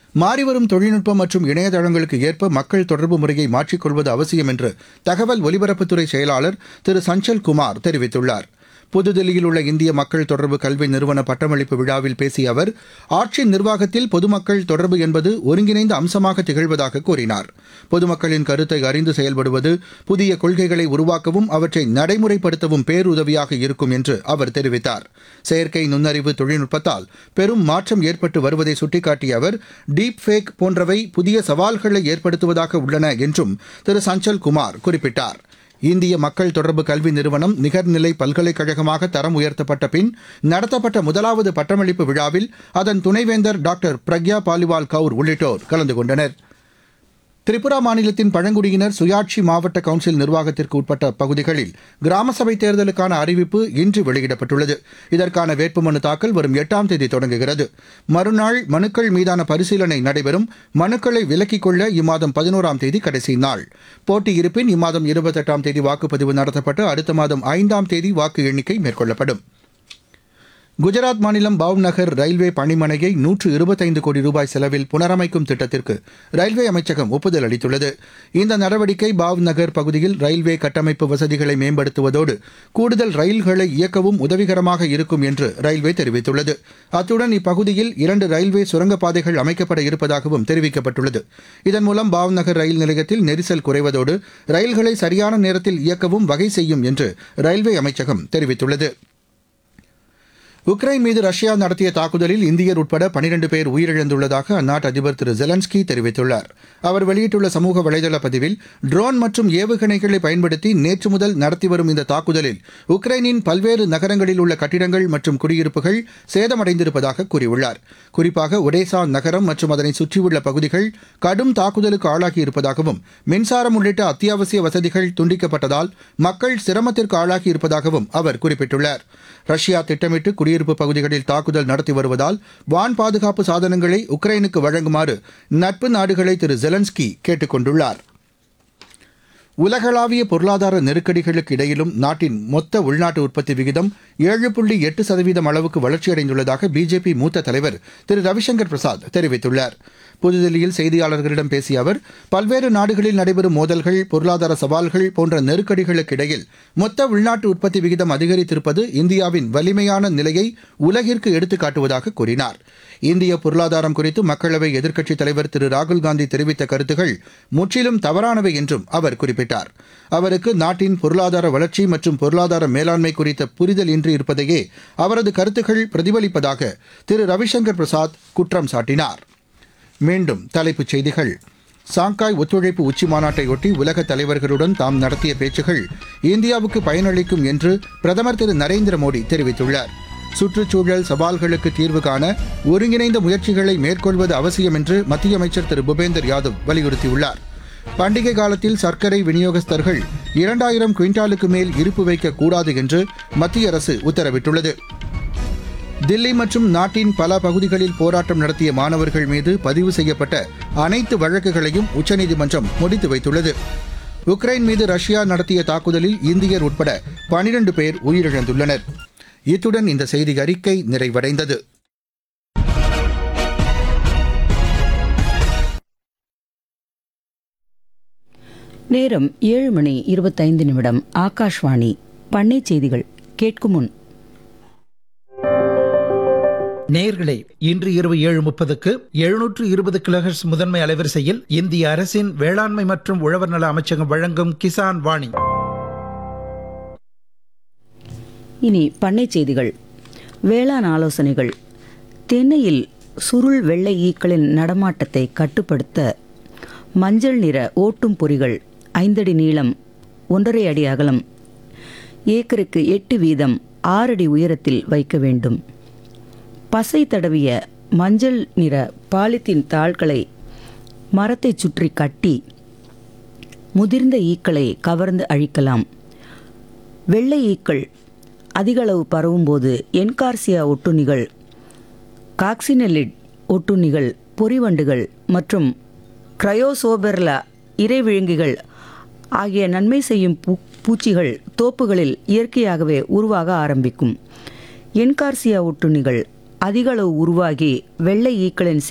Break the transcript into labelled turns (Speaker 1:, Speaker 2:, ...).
Speaker 1: மாறிவரும் தொழில்நுட்பம் மற்றும் இணையதளங்களுக்கு ஏற்ப மக்கள் தொடர்பு முறையை மாற்றிக்கொள்வது அவசியம் என்று தகவல் ஒலிபரப்புத்துறை செயலாளர் திரு சஞ்சல் குமார் தெரிவித்துள்ளார் புதுதில்லியில் உள்ள இந்திய மக்கள் தொடர்பு கல்வி நிறுவன பட்டமளிப்பு விழாவில் பேசிய அவர் ஆட்சி நிர்வாகத்தில் பொதுமக்கள் தொடர்பு என்பது ஒருங்கிணைந்த அம்சமாக திகழ்வதாக கூறினார் பொதுமக்களின் கருத்தை அறிந்து செயல்படுவது புதிய கொள்கைகளை உருவாக்கவும் அவற்றை நடைமுறைப்படுத்தவும் பேருதவியாக இருக்கும் என்று அவர் தெரிவித்தார் செயற்கை நுண்ணறிவு தொழில்நுட்பத்தால் பெரும் மாற்றம் ஏற்பட்டு வருவதை சுட்டிக்காட்டிய அவர் டீப் ஃபேக் போன்றவை புதிய சவால்களை ஏற்படுத்துவதாக உள்ளன என்றும் திரு சஞ்சல் குமார் குறிப்பிட்டார் இந்திய மக்கள் தொடர்பு கல்வி நிறுவனம் நிகர்நிலை பல்கலைக்கழகமாக தரம் உயர்த்தப்பட்ட பின் நடத்தப்பட்ட முதலாவது பட்டமளிப்பு விழாவில் அதன் துணைவேந்தர் டாக்டர் பிரக்யா பாலிவால் கவுர் உள்ளிட்டோர் கலந்து கொண்டனர் திரிபுரா மாநிலத்தின் பழங்குடியினர் சுயாட்சி மாவட்ட கவுன்சில் நிர்வாகத்திற்கு உட்பட்ட பகுதிகளில் கிராம சபை தேர்தலுக்கான அறிவிப்பு இன்று வெளியிடப்பட்டுள்ளது இதற்கான வேட்புமனு தாக்கல் வரும் எட்டாம் தேதி தொடங்குகிறது மறுநாள் மனுக்கள் மீதான பரிசீலனை நடைபெறும் மனுக்களை விலக்கிக் கொள்ள இம்மாதம் பதினோராம் தேதி கடைசி நாள் போட்டி இருப்பின் இம்மாதம் இருபத்தெட்டாம் தேதி வாக்குப்பதிவு நடத்தப்பட்டு அடுத்த மாதம் ஐந்தாம் தேதி வாக்கு எண்ணிக்கை மேற்கொள்ளப்படும் குஜராத் மாநிலம் பாவ்நகர் ரயில்வே பணிமனையை நூற்று இருபத்தைந்து கோடி ரூபாய் செலவில் புனரமைக்கும் திட்டத்திற்கு ரயில்வே அமைச்சகம் ஒப்புதல் அளித்துள்ளது இந்த நடவடிக்கை பாவ்நகர் பகுதியில் ரயில்வே கட்டமைப்பு வசதிகளை மேம்படுத்துவதோடு கூடுதல் ரயில்களை இயக்கவும் உதவிகரமாக இருக்கும் என்று ரயில்வே தெரிவித்துள்ளது அத்துடன் இப்பகுதியில் இரண்டு ரயில்வே சுரங்கப்பாதைகள் அமைக்கப்பட இருப்பதாகவும் தெரிவிக்கப்பட்டுள்ளது இதன் மூலம் பாவ்நகர் ரயில் நிலையத்தில் நெரிசல் குறைவதோடு ரயில்களை சரியான நேரத்தில் இயக்கவும் வகை செய்யும் என்று ரயில்வே அமைச்சகம் தெரிவித்துள்ளது உக்ரைன் மீது ரஷ்யா நடத்திய தாக்குதலில் இந்தியர் உட்பட பனிரண்டு பேர் உயிரிழந்துள்ளதாக அந்நாட்டு அதிபர் திரு ஜெலன்ஸ்கி தெரிவித்துள்ளார் அவர் வெளியிட்டுள்ள சமூக வலைதள பதிவில் ட்ரோன் மற்றும் ஏவுகணைகளை பயன்படுத்தி நேற்று முதல் நடத்தி வரும் இந்த தாக்குதலில் உக்ரைனின் பல்வேறு நகரங்களில் உள்ள கட்டிடங்கள் மற்றும் குடியிருப்புகள் சேதமடைந்திருப்பதாக கூறியுள்ளார் குறிப்பாக ஒடேசா நகரம் மற்றும் அதனை சுற்றியுள்ள பகுதிகள் கடும் தாக்குதலுக்கு ஆளாகியிருப்பதாகவும் மின்சாரம் உள்ளிட்ட அத்தியாவசிய வசதிகள் துண்டிக்கப்பட்டதால் மக்கள் சிரமத்திற்கு ஆளாகியிருப்பதாகவும் அவர் குறிப்பிட்டுள்ளார் ரஷ்யா திட்டமிட்டு குடியிருப்பு பகுதிகளில் தாக்குதல் நடத்தி வருவதால் வான் பாதுகாப்பு சாதனங்களை உக்ரைனுக்கு வழங்குமாறு நட்பு நாடுகளை திரு ஜெலன்ஸ்கி கேட்டுக் கொண்டுள்ளார் உலகளாவிய பொருளாதார நெருக்கடிகளுக்கு இடையிலும் நாட்டின் மொத்த உள்நாட்டு உற்பத்தி விகிதம் ஏழு புள்ளி எட்டு சதவீதம் அளவுக்கு வளர்ச்சியடைந்துள்ளதாக பிஜேபி மூத்த தலைவர் திரு ரவிசங்கர் பிரசாத் தெரிவித்துள்ளார் புதுதில்லியில் செய்தியாளர்களிடம் பேசிய அவர் பல்வேறு நாடுகளில் நடைபெறும் மோதல்கள் பொருளாதார சவால்கள் போன்ற நெருக்கடிகளுக்கு இடையில் மொத்த உள்நாட்டு உற்பத்தி விகிதம் அதிகரித்திருப்பது இந்தியாவின் வலிமையான நிலையை உலகிற்கு எடுத்துக்காட்டுவதாக கூறினார் இந்திய பொருளாதாரம் குறித்து மக்களவை எதிர்க்கட்சித் தலைவர் திரு ராகுல்காந்தி தெரிவித்த கருத்துகள் முற்றிலும் தவறானவை என்றும் அவர் குறிப்பிட்டார் அவருக்கு நாட்டின் பொருளாதார வளர்ச்சி மற்றும் பொருளாதார மேலாண்மை குறித்த புரிதல் இன்றி இருப்பதையே அவரது கருத்துக்கள் பிரதிபலிப்பதாக திரு ரவிசங்கர் பிரசாத் குற்றம் சாட்டினார் மீண்டும் தலைப்புச் செய்திகள் சாங்காய் ஒத்துழைப்பு உச்சி மாநாட்டையொட்டி உலக தலைவர்களுடன் தாம் நடத்திய பேச்சுகள் இந்தியாவுக்கு பயனளிக்கும் என்று பிரதமர் திரு நரேந்திர மோடி தெரிவித்துள்ளார் சுற்றுச்சூழல் சவால்களுக்கு தீர்வு காண ஒருங்கிணைந்த முயற்சிகளை மேற்கொள்வது அவசியம் என்று மத்திய அமைச்சர் திரு பூபேந்தர் யாதவ் வலியுறுத்தியுள்ளார் பண்டிகை காலத்தில் சர்க்கரை விநியோகஸ்தர்கள் இரண்டாயிரம் குவிண்டாலுக்கு மேல் இருப்பு வைக்கக்கூடாது என்று மத்திய அரசு உத்தரவிட்டுள்ளது தில்லி மற்றும் நாட்டின் பல பகுதிகளில் போராட்டம் நடத்திய மாணவர்கள் மீது பதிவு செய்யப்பட்ட அனைத்து வழக்குகளையும் உச்சநீதிமன்றம் முடித்து வைத்துள்ளது உக்ரைன் மீது ரஷ்யா நடத்திய தாக்குதலில் இந்தியர் உட்பட பனிரண்டு பேர் உயிரிழந்துள்ளனர் இத்துடன் இந்த செய்தி அறிக்கை நிறைவடைந்தது
Speaker 2: நேரம் ஏழு மணி இருபத்தைந்து நிமிடம் ஆகாஷ்வாணி பண்ணை செய்திகள் கேட்கும் முன்
Speaker 3: நேயர்களே இன்று இரவு ஏழு முப்பதுக்கு எழுநூற்று இருபது கிலோஹெர்ட்ஸ் முதன்மை அலைவரிசையில் இந்திய அரசின் வேளாண்மை மற்றும் உழவர் நல அமைச்சகம் வழங்கும் கிசான் வாணி
Speaker 2: இனி பண்ணை செய்திகள் வேளாண் ஆலோசனைகள் தென்னையில் சுருள் வெள்ளை ஈக்களின் நடமாட்டத்தை கட்டுப்படுத்த மஞ்சள் நிற ஓட்டும் பொறிகள் ஐந்தடி நீளம் ஒன்றரை அடி அகலம் ஏக்கருக்கு எட்டு வீதம் ஆறடி உயரத்தில் வைக்க வேண்டும் பசை தடவிய மஞ்சள் நிற பாலித்தீன் தாள்களை மரத்தைச் சுற்றி கட்டி முதிர்ந்த ஈக்களை கவர்ந்து அழிக்கலாம் வெள்ளை ஈக்கள் அதிகளவு பரவும்போது என்கார்சியா ஒட்டுண்ணிகள் காக்சினலிட் ஒட்டுண்ணிகள் பொறிவண்டுகள் மற்றும் கிரயோசோபெர்லா இறைவிழுங்கிகள் ஆகிய நன்மை செய்யும் பூ பூச்சிகள் தோப்புகளில் இயற்கையாகவே உருவாக ஆரம்பிக்கும் என்கார்சியா ஒட்டுண்ணிகள் அதிகளவு உருவாகி வெள்ளை ஈக்களின்